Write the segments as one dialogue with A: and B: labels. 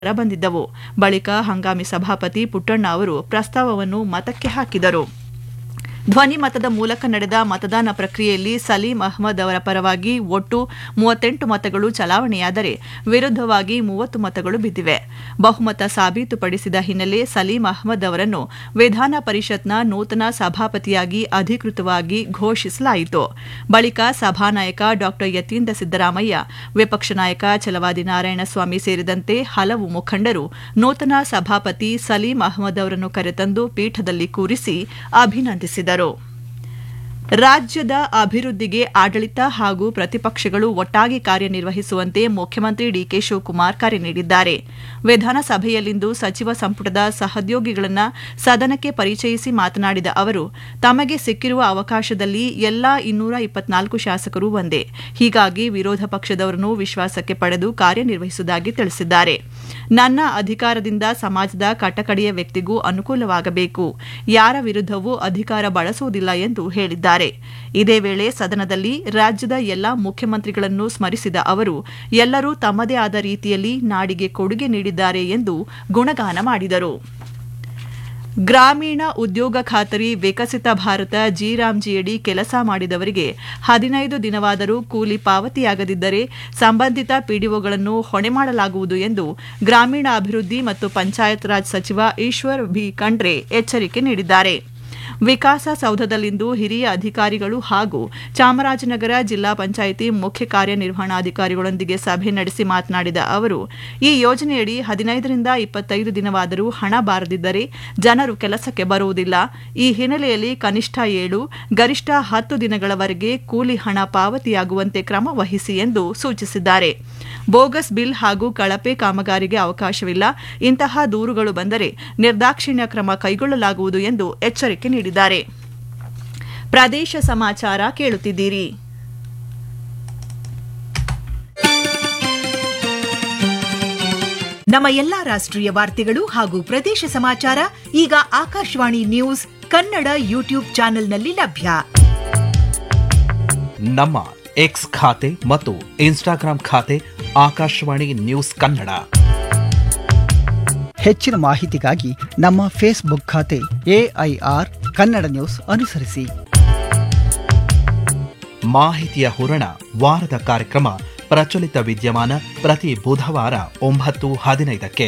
A: ಬಂದಿದ್ದವು ಬಳಿಕ ಹಂಗಾಮಿ ಸಭಾಪತಿ ಪುಟ್ಟಣ್ಣ ಅವರು ಪ್ರಸ್ತಾವವನ್ನು ಮತಕ್ಕೆ ಹಾಕಿದರು ಧ್ವನಿ ಮತದ ಮೂಲಕ ನಡೆದ ಮತದಾನ ಪ್ರಕ್ರಿಯೆಯಲ್ಲಿ ಸಲೀಂ ಅಹ್ಮದ್ ಅವರ ಪರವಾಗಿ ಒಟ್ಟು ಮೂವತ್ತೆಂಟು ಮತಗಳು ಚಲಾವಣೆಯಾದರೆ ವಿರುದ್ಧವಾಗಿ ಮೂವತ್ತು ಮತಗಳು ಬಿದ್ದಿವೆ ಬಹುಮತ ಸಾಬೀತುಪಡಿಸಿದ ಹಿನ್ನೆಲೆ ಸಲೀಂ ಅಹ್ಮದ್ ಅವರನ್ನು ವಿಧಾನ ಪರಿಷತ್ನ ನೂತನ ಸಭಾಪತಿಯಾಗಿ ಅಧಿಕೃತವಾಗಿ ಘೋಷಿಸಲಾಯಿತು ಬಳಿಕ ಸಭಾನಾಯಕ ಡಾ ಯತೀಂದ್ರ ಸಿದ್ದರಾಮಯ್ಯ ವಿಪಕ್ಷ ನಾಯಕ ಛಲವಾದಿ ನಾರಾಯಣಸ್ವಾಮಿ ಸೇರಿದಂತೆ ಹಲವು ಮುಖಂಡರು ನೂತನ ಸಭಾಪತಿ ಸಲೀಂ ಅಹ್ಮದ್ ಅವರನ್ನು ಕರೆತಂದು ಪೀಠದಲ್ಲಿ ಕೂರಿಸಿ ಅಭಿನಂದಿಸಿದರು ರಾಜ್ಯದ ಅಭಿವೃದ್ಧಿಗೆ ಆಡಳಿತ ಹಾಗೂ ಪ್ರತಿಪಕ್ಷಗಳು ಒಟ್ಟಾಗಿ ಕಾರ್ಯನಿರ್ವಹಿಸುವಂತೆ ಮುಖ್ಯಮಂತ್ರಿ ಡಿಕೆ ಶಿವಕುಮಾರ್ ಕರೆ ನೀಡಿದ್ದಾರೆ ವಿಧಾನಸಭೆಯಲ್ಲಿಂದು ಸಚಿವ ಸಂಪುಟದ ಸಹೋದ್ಯೋಗಿಗಳನ್ನು ಸದನಕ್ಕೆ ಪರಿಚಯಿಸಿ ಮಾತನಾಡಿದ ಅವರು ತಮಗೆ ಸಿಕ್ಕಿರುವ ಅವಕಾಶದಲ್ಲಿ ಎಲ್ಲಾ ಇನ್ನೂರ ಇಪ್ಪತ್ನಾಲ್ಕು ಶಾಸಕರು ಒಂದೇ ಹೀಗಾಗಿ ವಿರೋಧ ಪಕ್ಷದವರನ್ನು ವಿಶ್ವಾಸಕ್ಕೆ ಪಡೆದು ಕಾರ್ಯನಿರ್ವಹಿಸುವುದಾಗಿ ತಿಳಿಸಿದ್ದಾರೆ ನನ್ನ ಅಧಿಕಾರದಿಂದ ಸಮಾಜದ ಕಟ್ಟಕಡೆಯ ವ್ಯಕ್ತಿಗೂ ಅನುಕೂಲವಾಗಬೇಕು ಯಾರ ವಿರುದ್ಧವೂ ಅಧಿಕಾರ ಬಳಸುವುದಿಲ್ಲ ಎಂದು ಹೇಳಿದ್ದಾರೆ ಇದೇ ವೇಳೆ ಸದನದಲ್ಲಿ ರಾಜ್ಯದ ಎಲ್ಲಾ ಮುಖ್ಯಮಂತ್ರಿಗಳನ್ನು ಸ್ಮರಿಸಿದ ಅವರು ಎಲ್ಲರೂ ತಮ್ಮದೇ ಆದ ರೀತಿಯಲ್ಲಿ ನಾಡಿಗೆ ಕೊಡುಗೆ ನೀಡಿದ್ದಾರೆ ಎಂದು ಗುಣಗಾನ ಮಾಡಿದರು ಗ್ರಾಮೀಣ ಉದ್ಯೋಗ ಖಾತರಿ ವಿಕಸಿತ ಭಾರತ ಜಿರಾಮ್ಜಿಯಡಿ ಕೆಲಸ ಮಾಡಿದವರಿಗೆ ಹದಿನೈದು ದಿನವಾದರೂ ಕೂಲಿ ಪಾವತಿಯಾಗದಿದ್ದರೆ ಸಂಬಂಧಿತ ಪಿಡಿಒಗಳನ್ನು ಹೊಣೆ ಮಾಡಲಾಗುವುದು ಎಂದು ಗ್ರಾಮೀಣಾಭಿವೃದ್ಧಿ ಮತ್ತು ಪಂಚಾಯತ್ ರಾಜ್ ಸಚಿವ ಈಶ್ವರ್ ಬಿ ಖಂಡ್ರೆ ಎಚ್ಚರಿಕೆ ನೀಡಿದ್ದಾರೆ ವಿಕಾಸಸೌಧದಲ್ಲಿಂದು ಹಿರಿಯ ಅಧಿಕಾರಿಗಳು ಹಾಗೂ ಚಾಮರಾಜನಗರ ಜಿಲ್ಲಾ ಪಂಚಾಯಿತಿ ಮುಖ್ಯ ಕಾರ್ಯನಿರ್ವಹಣಾಧಿಕಾರಿಗಳೊಂದಿಗೆ ಸಭೆ ನಡೆಸಿ ಮಾತನಾಡಿದ ಅವರು ಈ ಯೋಜನೆಯಡಿ ಹದಿನೈದರಿಂದ ಇಪ್ಪತ್ತೈದು ದಿನವಾದರೂ ಹಣ ಬಾರದಿದ್ದರೆ ಜನರು ಕೆಲಸಕ್ಕೆ ಬರುವುದಿಲ್ಲ ಈ ಹಿನ್ನೆಲೆಯಲ್ಲಿ ಕನಿಷ್ಠ ಏಳು ಗರಿಷ್ಠ ಹತ್ತು ದಿನಗಳವರೆಗೆ ಕೂಲಿ ಹಣ ಪಾವತಿಯಾಗುವಂತೆ ಕ್ರಮ ವಹಿಸಿ ಎಂದು ಸೂಚಿಸಿದ್ದಾರೆ ಬೋಗಸ್ ಬಿಲ್ ಹಾಗೂ ಕಳಪೆ ಕಾಮಗಾರಿಗೆ ಅವಕಾಶವಿಲ್ಲ ಇಂತಹ ದೂರುಗಳು ಬಂದರೆ ನಿರ್ದಾಕ್ಷಿಣ್ಯ ಕ್ರಮ ಕೈಗೊಳ್ಳಲಾಗುವುದು ಎಂದು ಎಚ್ಚರಿಕೆ ನೀಡಿದ್ದಾರೆ ಪ್ರದೇಶ ಸಮಾಚಾರ ಕೇಳುತ್ತಿದ್ದೀರಿ
B: ನಮ್ಮ ಎಲ್ಲಾ ರಾಷ್ಟ್ರೀಯ ವಾರ್ತೆಗಳು ಹಾಗೂ ಪ್ರದೇಶ ಸಮಾಚಾರ ಈಗ ಆಕಾಶವಾಣಿ ನ್ಯೂಸ್ ಕನ್ನಡ ಯೂಟ್ಯೂಬ್ ಚಾನೆಲ್ನಲ್ಲಿ ಲಭ್ಯ
C: ನಮ್ಮ ಎಕ್ಸ್ ಖಾತೆ ಮತ್ತು ಇನ್ಸ್ಟಾಗ್ರಾಂ ಖಾತೆ ಆಕಾಶವಾಣಿ ನ್ಯೂಸ್ ಕನ್ನಡ
D: ಹೆಚ್ಚಿನ ಮಾಹಿತಿಗಾಗಿ ನಮ್ಮ ಫೇಸ್ಬುಕ್ ಖಾತೆ ಎಐಆರ್ ಕನ್ನಡ ನ್ಯೂಸ್ ಅನುಸರಿಸಿ
C: ಮಾಹಿತಿಯ ಹೂರಣ ವಾರದ ಕಾರ್ಯಕ್ರಮ ಪ್ರಚಲಿತ ವಿದ್ಯಮಾನ ಪ್ರತಿ ಬುಧವಾರ ಒಂಬತ್ತು ಹದಿನೈದಕ್ಕೆ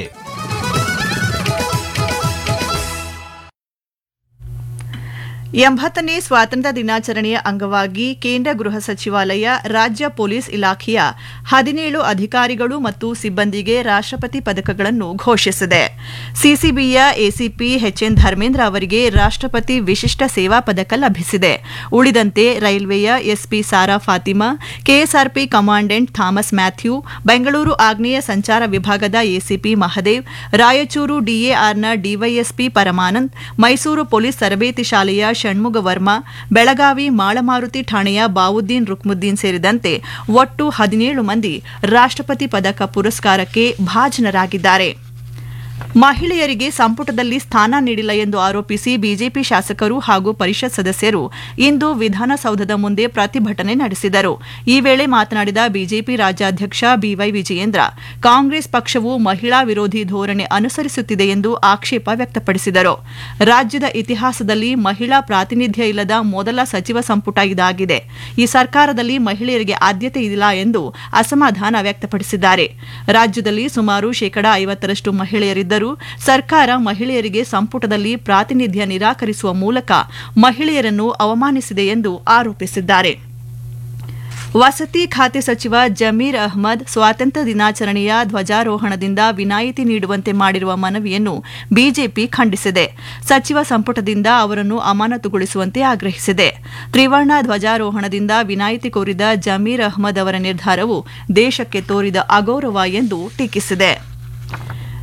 A: ಎಂಬತ್ತನೇ ಸ್ವಾತಂತ್ರ್ಯ ದಿನಾಚರಣೆಯ ಅಂಗವಾಗಿ ಕೇಂದ್ರ ಗೃಹ ಸಚಿವಾಲಯ ರಾಜ್ಯ ಪೊಲೀಸ್ ಇಲಾಖೆಯ ಹದಿನೇಳು ಅಧಿಕಾರಿಗಳು ಮತ್ತು ಸಿಬ್ಬಂದಿಗೆ ರಾಷ್ಟ್ರಪತಿ ಪದಕಗಳನ್ನು ಘೋಷಿಸಿದೆ ಸಿಸಿಬಿಯ ಎಸಿಪಿ ಎಚ್ಎನ್ ಧರ್ಮೇಂದ್ರ ಅವರಿಗೆ ರಾಷ್ಟ್ರಪತಿ ವಿಶಿಷ್ಟ ಸೇವಾ ಪದಕ ಲಭಿಸಿದೆ ಉಳಿದಂತೆ ರೈಲ್ವೆಯ SP Sara Fatima KSRP commandant Thomas Mathew Bengaluru ಆಗ್ನೇಯ ಸಂಚಾರ ವಿಭಾಗದ ಎಸಿಪಿ ಮಹದೇವ್ ರಾಯಚೂರು ಡಿಎಆರ್ನ ಡಿವೈಎಸ್ಪಿ ಪರಮಾನಂದ್ ಮೈಸೂರು ಪೊಲೀಸ್ ತರಬೇತಿ ಶಾಲೆಯ ಷಣ್ಮುಗ ವರ್ಮಾ ಬೆಳಗಾವಿ ಮಾಳಮಾರುತಿ ಠಾಣೆಯ ಬಾವುದ್ದೀನ್ ರುಕ್ಮುದ್ದೀನ್ ಸೇರಿದಂತೆ ಒಟ್ಟು ಹದಿನೇಳು ಮಂದಿ ರಾಷ್ಟ್ರಪತಿ ಪದಕ ಪುರಸ್ಕಾರಕ್ಕೆ ಭಾಜನರಾಗಿದ್ದಾರೆ ಮಹಿಳೆಯರಿಗೆ ಸಂಪುಟದಲ್ಲಿ ಸ್ಥಾನ ನೀಡಿಲ್ಲ ಎಂದು ಆರೋಪಿಸಿ ಬಿಜೆಪಿ ಶಾಸಕರು ಹಾಗೂ ಪರಿಷತ್ ಸದಸ್ಯರು ಇಂದು ವಿಧಾನಸೌಧದ ಮುಂದೆ ಪ್ರತಿಭಟನೆ ನಡೆಸಿದರು ಈ ವೇಳೆ ಮಾತನಾಡಿದ ಬಿಜೆಪಿ ರಾಜ್ಯಾಧ್ಯಕ್ಷ ಬಿವೈ ವಿಜಯೇಂದ್ರ ಕಾಂಗ್ರೆಸ್ ಪಕ್ಷವು ಮಹಿಳಾ ವಿರೋಧಿ ಧೋರಣೆ ಅನುಸರಿಸುತ್ತಿದೆ ಎಂದು ಆಕ್ಷೇಪ ವ್ಯಕ್ತಪಡಿಸಿದರು ರಾಜ್ಯದ ಇತಿಹಾಸದಲ್ಲಿ ಮಹಿಳಾ ಪ್ರಾತಿನಿಧ್ಯ ಇಲ್ಲದ ಮೊದಲ ಸಚಿವ ಸಂಪುಟ ಇದಾಗಿದೆ ಈ ಸರ್ಕಾರದಲ್ಲಿ ಮಹಿಳೆಯರಿಗೆ ಆದ್ಯತೆ ಇಲ್ಲ ಎಂದು ಅಸಮಾಧಾನ ವ್ಯಕ್ತಪಡಿಸಿದ್ದಾರೆ ರಾಜ್ಯದಲ್ಲಿ ಸುಮಾರು ಶೇಕಡಾ ಐವತ್ತರಷ್ಟು ಮಹಿಳೆಯರಿದ್ದರು ಸರ್ಕಾರ ಮಹಿಳೆಯರಿಗೆ ಸಂಪುಟದಲ್ಲಿ ಪ್ರಾತಿನಿಧ್ಯ ನಿರಾಕರಿಸುವ ಮೂಲಕ ಮಹಿಳೆಯರನ್ನು ಅವಮಾನಿಸಿದೆ ಎಂದು ಆರೋಪಿಸಿದ್ದಾರೆ ವಸತಿ ಖಾತೆ ಸಚಿವ ಜಮೀರ್ ಅಹ್ಮದ್ ಸ್ವಾತಂತ್ರ್ಯ ದಿನಾಚರಣೆಯ ಧ್ವಜಾರೋಹಣದಿಂದ ವಿನಾಯಿತಿ ನೀಡುವಂತೆ ಮಾಡಿರುವ ಮನವಿಯನ್ನು ಬಿಜೆಪಿ ಖಂಡಿಸಿದೆ ಸಚಿವ ಸಂಪುಟದಿಂದ ಅವರನ್ನು ಅಮಾನತುಗೊಳಿಸುವಂತೆ ಆಗ್ರಹಿಸಿದೆ ತ್ರಿವರ್ಣ ಧ್ವಜಾರೋಹಣದಿಂದ ವಿನಾಯಿತಿ ಕೋರಿದ ಜಮೀರ್ ಅಹ್ಮದ್ ಅವರ ನಿರ್ಧಾರವು ದೇಶಕ್ಕೆ ತೋರಿದ ಅಗೌರವ ಎಂದು ಟೀಕಿಸಿದೆ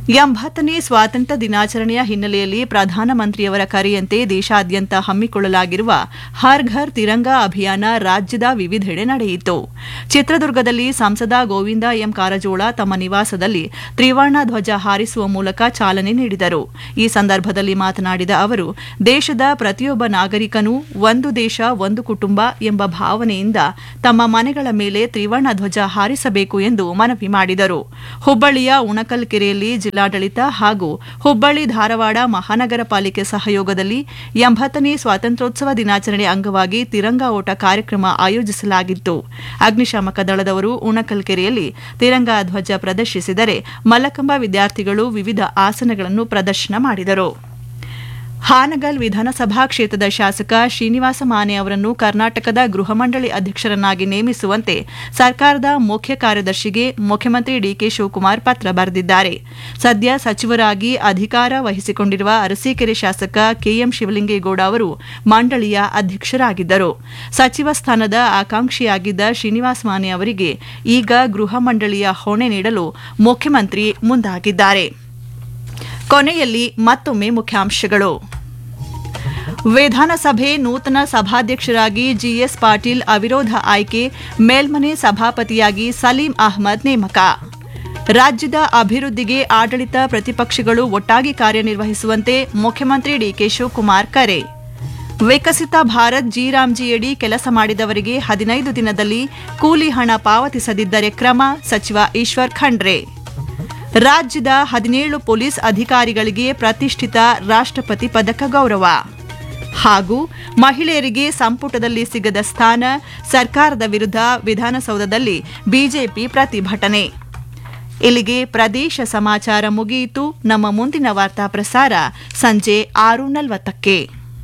A: ಎಂಬತ್ತನೇ ಸ್ವಾತಂತ್ರ್ಯ ದಿನಾಚರಣೆಯ ಹಿನ್ನೆಲೆಯಲ್ಲಿ ಪ್ರಧಾನಮಂತ್ರಿಯವರ ಕರೆಯಂತೆ ದೇಶಾದ್ಯಂತ ಹಮ್ಮಿಕೊಳ್ಳಲಾಗಿರುವ ಹರ್ ಘರ್ ತಿರಂಗಾ ಅಭಿಯಾನ ರಾಜ್ಯದ ವಿವಿಧೆಡೆ ನಡೆಯಿತು ಚಿತ್ರದುರ್ಗದಲ್ಲಿ ಸಂಸದ ಗೋವಿಂದ ಎಂ ಕಾರಜೋಳ ತಮ್ಮ ನಿವಾಸದಲ್ಲಿ ತ್ರಿವರ್ಣ ಧ್ವಜ ಹಾರಿಸುವ ಮೂಲಕ ಚಾಲನೆ ನೀಡಿದರು ಈ ಸಂದರ್ಭದಲ್ಲಿ ಮಾತನಾಡಿದ ಅವರು ದೇಶದ ಪ್ರತಿಯೊಬ್ಬ ನಾಗರಿಕನೂ ಒಂದು ದೇಶ ಒಂದು ಕುಟುಂಬ ಎಂಬ ಭಾವನೆಯಿಂದ ತಮ್ಮ ಮನೆಗಳ ಮೇಲೆ ತ್ರಿವರ್ಣ ಧ್ವಜ ಹಾರಿಸಬೇಕು ಎಂದು ಮನವಿ ಮಾಡಿದರು ಹುಬ್ಬಳ್ಳಿಯ ಉಣಕಲ್ ಕೆರೆಯಲ್ಲಿ ಜಿಲ್ಲಾಡಳಿತ ಹಾಗೂ ಹುಬ್ಬಳ್ಳಿ ಧಾರವಾಡ ಮಹಾನಗರ ಪಾಲಿಕೆ ಸಹಯೋಗದಲ್ಲಿ ಎಂಬತ್ತನೇ ಸ್ವಾತಂತ್ರ್ಯೋತ್ಸವ ದಿನಾಚರಣೆ ಅಂಗವಾಗಿ ತಿರಂಗ ಓಟ ಕಾರ್ಯಕ್ರಮ ಆಯೋಜಿಸಲಾಗಿತ್ತು ಅಗ್ನಿಶಾಮಕ ದಳದವರು ಉಣಕಲ್ ಕೆರೆಯಲ್ಲಿ ತಿರಂಗ ಧ್ವಜ ಪ್ರದರ್ಶಿಸಿದರೆ ಮಲ್ಲಕಂಬ ವಿದ್ಯಾರ್ಥಿಗಳು ವಿವಿಧ ಆಸನಗಳನ್ನು ಪ್ರದರ್ಶನ ಮಾಡಿದರು ಹಾನಗಲ್ ವಿಧಾನಸಭಾ ಕ್ಷೇತ್ರದ ಶಾಸಕ ಶ್ರೀನಿವಾಸ ಮಾನೆ ಅವರನ್ನು ಕರ್ನಾಟಕದ ಗೃಹ ಮಂಡಳಿ ಅಧ್ಯಕ್ಷರನ್ನಾಗಿ ನೇಮಿಸುವಂತೆ ಸರ್ಕಾರದ ಮುಖ್ಯ ಕಾರ್ಯದರ್ಶಿಗೆ ಮುಖ್ಯಮಂತ್ರಿ ಡಿಕೆ ಶಿವಕುಮಾರ್ ಪತ್ರ ಬರೆದಿದ್ದಾರೆ ಸದ್ಯ ಸಚಿವರಾಗಿ ಅಧಿಕಾರ ವಹಿಸಿಕೊಂಡಿರುವ ಅರಸೀಕೆರೆ ಶಾಸಕ ಕೆಎಂ ಶಿವಲಿಂಗೇಗೌಡ ಅವರು ಮಂಡಳಿಯ ಅಧ್ಯಕ್ಷರಾಗಿದ್ದರು ಸಚಿವ ಸ್ಥಾನದ ಆಕಾಂಕ್ಷಿಯಾಗಿದ್ದ ಶ್ರೀನಿವಾಸ ಮಾನೆ ಅವರಿಗೆ ಈಗ ಗೃಹ ಮಂಡಳಿಯ ಹೊಣೆ ನೀಡಲು ಮುಖ್ಯಮಂತ್ರಿ ಮುಂದಾಗಿದ್ದಾರೆ ಕೊನೆಯಲ್ಲಿ ಮತ್ತೊಮ್ಮೆ ಮುಖ್ಯಾಂಶಗಳು ವಿಧಾನಸಭೆ ನೂತನ ಸಭಾಧ್ಯಕ್ಷರಾಗಿ ಜಿಎಸ್ ಪಾಟೀಲ್ ಅವಿರೋಧ ಆಯ್ಕೆ ಮೇಲ್ಮನೆ ಸಭಾಪತಿಯಾಗಿ ಸಲೀಂ ಅಹ್ಮದ್ ನೇಮಕ ರಾಜ್ಯದ ಅಭಿವೃದ್ಧಿಗೆ ಆಡಳಿತ ಪ್ರತಿಪಕ್ಷಗಳು ಒಟ್ಟಾಗಿ ಕಾರ್ಯನಿರ್ವಹಿಸುವಂತೆ ಮುಖ್ಯಮಂತ್ರಿ ಡಿಕೆ ಶಿವಕುಮಾರ್ ಕರೆ ವಿಕಸಿತ ಭಾರತ್ ಜಿರಾಮ್ಜಿಯಡಿ ಕೆಲಸ ಮಾಡಿದವರಿಗೆ ಹದಿನೈದು ದಿನದಲ್ಲಿ ಕೂಲಿ ಹಣ ಪಾವತಿಸದಿದ್ದರೆ ಕ್ರಮ ಸಚಿವ ಈಶ್ವರ್ ಖಂಡ್ರೆ ರಾಜ್ಯದ ಹದಿನೇಳು ಪೊಲೀಸ್ ಅಧಿಕಾರಿಗಳಿಗೆ ಪ್ರತಿಷ್ಠಿತ ರಾಷ್ಟ್ರಪತಿ ಪದಕ ಗೌರವ ಹಾಗೂ ಮಹಿಳೆಯರಿಗೆ ಸಂಪುಟದಲ್ಲಿ ಸಿಗದ ಸ್ಥಾನ ಸರ್ಕಾರದ ವಿರುದ್ಧ ವಿಧಾನಸೌಧದಲ್ಲಿ ಬಿಜೆಪಿ ಪ್ರತಿಭಟನೆ ಇಲ್ಲಿಗೆ ಪ್ರದೇಶ ಸಮಾಚಾರ ಮುಗಿಯಿತು ನಮ್ಮ ಮುಂದಿನ ವಾರ್ತಾ ಪ್ರಸಾರ ಸಂಜೆ ಆರು ನಲವತ್ತಕ್ಕೆ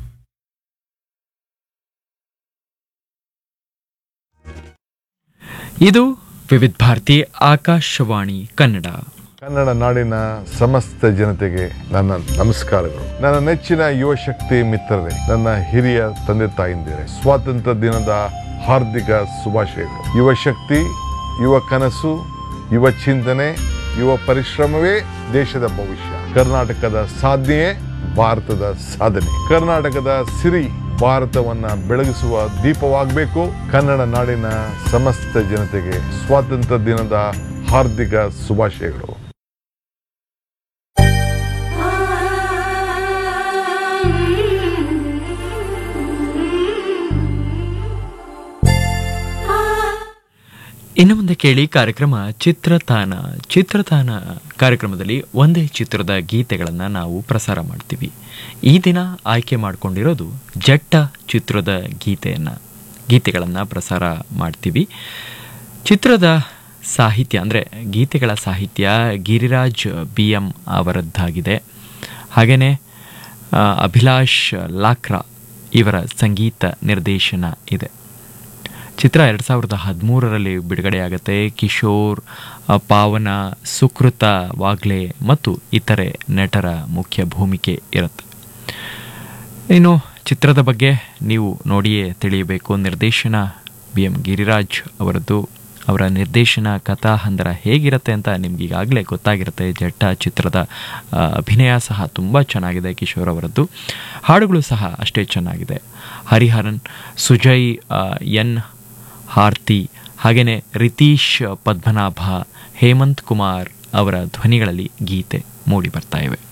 E: ಇದು ವಿವಿಧ ಭಾರತಿ ಆಕಾಶವಾಣಿ ಕನ್ನಡ
F: ಕನ್ನಡ ನಾಡಿನ ಸಮಸ್ತ ಜನತೆಗೆ ನನ್ನ ನಮಸ್ಕಾರಗಳು ನನ್ನ ನೆಚ್ಚಿನ ಯುವ ಶಕ್ತಿ ಮಿತ್ರರೇ ನನ್ನ ಹಿರಿಯ ತಂದೆ ತಾಯಿಂದಿರೇ ಸ್ವಾತಂತ್ರ್ಯ ದಿನದ ಹಾರ್ದಿಕ ಶುಭಾಶಯಗಳು ಯುವ ಶಕ್ತಿ ಯುವ ಕನಸು ಯುವ ಚಿಂತನೆ ಯುವ ಪರಿಶ್ರಮವೇ ದೇಶದ ಭವಿಷ್ಯ ಕರ್ನಾಟಕದ ಸಾಧನೆಯೇ ಭಾರತದ ಸಾಧನೆ ಕರ್ನಾಟಕದ ಸಿರಿ ಭಾರತವನ್ನ ಬೆಳಗಿಸುವ ದೀಪವಾಗಬೇಕು ಕನ್ನಡ ನಾಡಿನ ಸಮಸ್ತ ಜನತೆಗೆ ಸ್ವಾತಂತ್ರ್ಯ ದಿನದ ಹಾರ್ದಿಕ ಶುಭಾಶಯಗಳು
E: ಇನ್ನು ಮುಂದೆ ಕೇಳಿ ಕಾರ್ಯಕ್ರಮ ಚಿತ್ರತಾನ ಚಿತ್ರತಾನ ಕಾರ್ಯಕ್ರಮದಲ್ಲಿ ಒಂದೇ ಚಿತ್ರದ ಗೀತೆಗಳನ್ನು ನಾವು ಪ್ರಸಾರ ಮಾಡ್ತೀವಿ ಈ ದಿನ ಆಯ್ಕೆ ಮಾಡಿಕೊಂಡಿರೋದು ಜಟ್ಟ ಚಿತ್ರದ ಗೀತೆಯನ್ನು ಗೀತೆಗಳನ್ನು ಪ್ರಸಾರ ಮಾಡ್ತೀವಿ ಚಿತ್ರದ ಸಾಹಿತ್ಯ ಅಂದರೆ ಗೀತೆಗಳ ಸಾಹಿತ್ಯ ಗಿರಿರಾಜ್ ಬಿ ಎಂ ಅವರದ್ದಾಗಿದೆ ಹಾಗೆಯೇ ಆ, ಅಭಿಲಾಷ್ ಲಾಕ್ರಾ ಇವರ ಸಂಗೀತ ನಿರ್ದೇಶನ ಇದೆ ಚಿತ್ರ ಎರಡು ಸಾವಿರದ ಹದಿಮೂರರಲ್ಲಿ ಬಿಡುಗಡೆಯಾಗುತ್ತೆ ಕಿಶೋರ್ ಆ, ಪಾವನ ಸುಕೃತ ವಾಗ್ಲೆ ಮತ್ತು ಇತರೆ ನಟರ ಮುಖ್ಯ ಭೂಮಿಕೆ ಇರುತ್ತೆ ಇನ್ನು ಚಿತ್ರದ ಬಗ್ಗೆ ನೀವು ನೋಡಿಯೇ ತಿಳಿಯಬೇಕು ನಿರ್ದೇಶನ ಬಿ ಎಂ ಗಿರಿರಾಜ್ ಅವರದ್ದು ಅವರ ನಿರ್ದೇಶನ ಕಥಾ ಹಂದರ ಹೇಗಿರುತ್ತೆ ಅಂತ ನಿಮ್ಗೆ ಈಗಾಗಲೇ ಗೊತ್ತಾಗಿರುತ್ತೆ ಜಟ್ಟ ಚಿತ್ರದ ಆ, ಅಭಿನಯ ಸಹ ತುಂಬ ಚೆನ್ನಾಗಿದೆ ಕಿಶೋರ್ ಅವರದ್ದು ಹಾಡುಗಳು ಸಹ ಅಷ್ಟೇ ಚೆನ್ನಾಗಿದೆ ಹರಿಹರನ್ ಸುಜಯ್ ಆ, ಎನ್ ಹಾರ್ತಿ ಹಾಗೆಯೇ ರಿತೀಶ್ ಪದ್ಮನಾಭ ಹೇಮಂತ್ ಕುಮಾರ್ ಅವರ ಧ್ವನಿಗಳಲ್ಲಿ ಗೀತೆ ಮೂಡಿ ಬರ್ತಾ ಇವೆ